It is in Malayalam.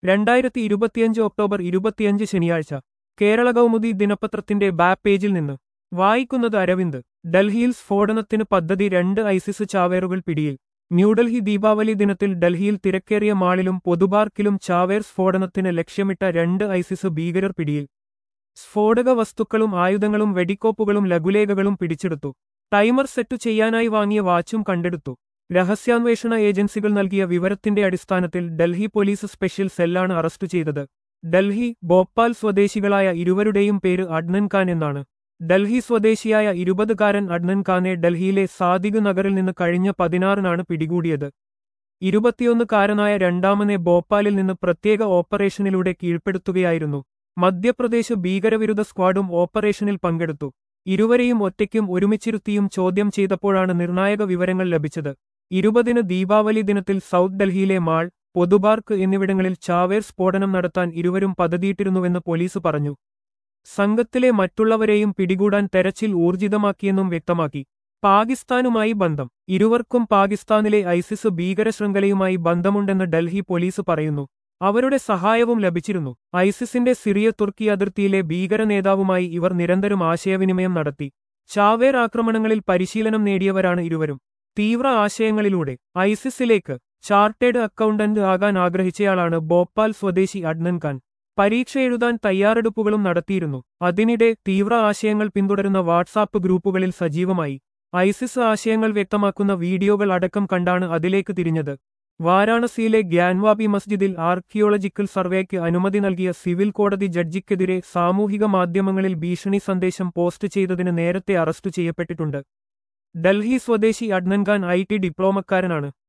രണ്ടായിരത്തി ഇരുപത്തിയഞ്ച് ഒക്ടോബർ ഇരുപത്തിയഞ്ച് ശനിയാഴ്ച കേരള കൗമുദി ദിനപത്രത്തിന്റെ ബാക്ക് പേജിൽ നിന്ന് വായിക്കുന്നത് അരവിന്ദ് ഡൽഹിയിൽ സ്ഫോടനത്തിന് പദ്ധതി രണ്ട് ഐസിസ് ചാവേറുകൾ പിടിയിൽ ന്യൂഡൽഹി ദീപാവലി ദിനത്തിൽ ഡൽഹിയിൽ തിരക്കേറിയ മാളിലും പൊതുപാർക്കിലും ചാവേർ സ്ഫോടനത്തിന് ലക്ഷ്യമിട്ട രണ്ട് ഐസിസ് ഭീകരർ പിടിയിൽ സ്ഫോടക വസ്തുക്കളും ആയുധങ്ങളും വെടിക്കോപ്പുകളും ലഘുലേഖകളും പിടിച്ചെടുത്തു ടൈമർ സെറ്റ് ചെയ്യാനായി വാങ്ങിയ വാച്ചും കണ്ടെടുത്തു രഹസ്യാന്വേഷണ ഏജൻസികൾ നൽകിയ വിവരത്തിന്റെ അടിസ്ഥാനത്തിൽ ഡൽഹി പോലീസ് സ്പെഷ്യൽ സെല്ലാണ് അറസ്റ്റ് ചെയ്തത് ഡൽഹി ഭോപ്പാൽ സ്വദേശികളായ ഇരുവരുടെയും പേര് അഡ്നൻ ഖാൻ എന്നാണ് ഡൽഹി സ്വദേശിയായ ഇരുപതുകാരൻ അഡ്നൻ ഖാനെ ഡൽഹിയിലെ സാദിഖ് നഗറിൽ നിന്ന് കഴിഞ്ഞ പതിനാറിനാണ് പിടികൂടിയത് ഇരുപത്തിയൊന്നുകാരനായ രണ്ടാമനെ ഭോപ്പാലിൽ നിന്ന് പ്രത്യേക ഓപ്പറേഷനിലൂടെ കീഴ്പ്പെടുത്തുകയായിരുന്നു മധ്യപ്രദേശ് ഭീകരവിരുദ്ധ സ്ക്വാഡും ഓപ്പറേഷനിൽ പങ്കെടുത്തു ഇരുവരെയും ഒറ്റയ്ക്കും ഒരുമിച്ചിരുത്തിയും ചോദ്യം ചെയ്തപ്പോഴാണ് നിർണായക വിവരങ്ങൾ ലഭിച്ചത് ഇരുപതിന് ദീപാവലി ദിനത്തിൽ സൗത്ത് ഡൽഹിയിലെ മാൾ പൊതുപാർക്ക് എന്നിവിടങ്ങളിൽ ചാവേർ സ്ഫോടനം നടത്താൻ ഇരുവരും പദ്ധതിയിട്ടിരുന്നുവെന്ന് പോലീസ് പറഞ്ഞു സംഘത്തിലെ മറ്റുള്ളവരെയും പിടികൂടാൻ തെരച്ചിൽ ഊർജിതമാക്കിയെന്നും വ്യക്തമാക്കി പാകിസ്ഥാനുമായി ബന്ധം ഇരുവർക്കും പാകിസ്ഥാനിലെ ഐസിസ് ഭീകരശൃംഖലയുമായി ബന്ധമുണ്ടെന്ന് ഡൽഹി പോലീസ് പറയുന്നു അവരുടെ സഹായവും ലഭിച്ചിരുന്നു ഐസിസിന്റെ സിറിയ തുർക്കി അതിർത്തിയിലെ ഭീകര നേതാവുമായി ഇവർ നിരന്തരം ആശയവിനിമയം നടത്തി ചാവേർ ആക്രമണങ്ങളിൽ പരിശീലനം നേടിയവരാണ് ഇരുവരും തീവ്ര ആശയങ്ങളിലൂടെ ഐസിസിലേക്ക് ചാർട്ടേഡ് അക്കൗണ്ടന്റ് ആകാൻ ആഗ്രഹിച്ചയാളാണ് ഭോപ്പാൽ സ്വദേശി അഡ്നൻ ഖാൻ പരീക്ഷ എഴുതാൻ തയ്യാറെടുപ്പുകളും നടത്തിയിരുന്നു അതിനിടെ തീവ്ര ആശയങ്ങൾ പിന്തുടരുന്ന വാട്സാപ്പ് ഗ്രൂപ്പുകളിൽ സജീവമായി ഐസിസ് ആശയങ്ങൾ വ്യക്തമാക്കുന്ന വീഡിയോകൾ അടക്കം കണ്ടാണ് അതിലേക്ക് തിരിഞ്ഞത് വാരാണസിയിലെ ഗ്യാൻവാബി മസ്ജിദിൽ ആർക്കിയോളജിക്കൽ സർവേക്ക് അനുമതി നൽകിയ സിവിൽ കോടതി ജഡ്ജിക്കെതിരെ സാമൂഹിക മാധ്യമങ്ങളിൽ ഭീഷണി സന്ദേശം പോസ്റ്റ് ചെയ്തതിന് നേരത്തെ അറസ്റ്റ് ചെയ്യപ്പെട്ടിട്ടുണ്ട് ഡൽഹി സ്വദേശി അഡ്നൻ ഖാൻ ഐ ടി ഡിപ്ലോമക്കാരനാണ്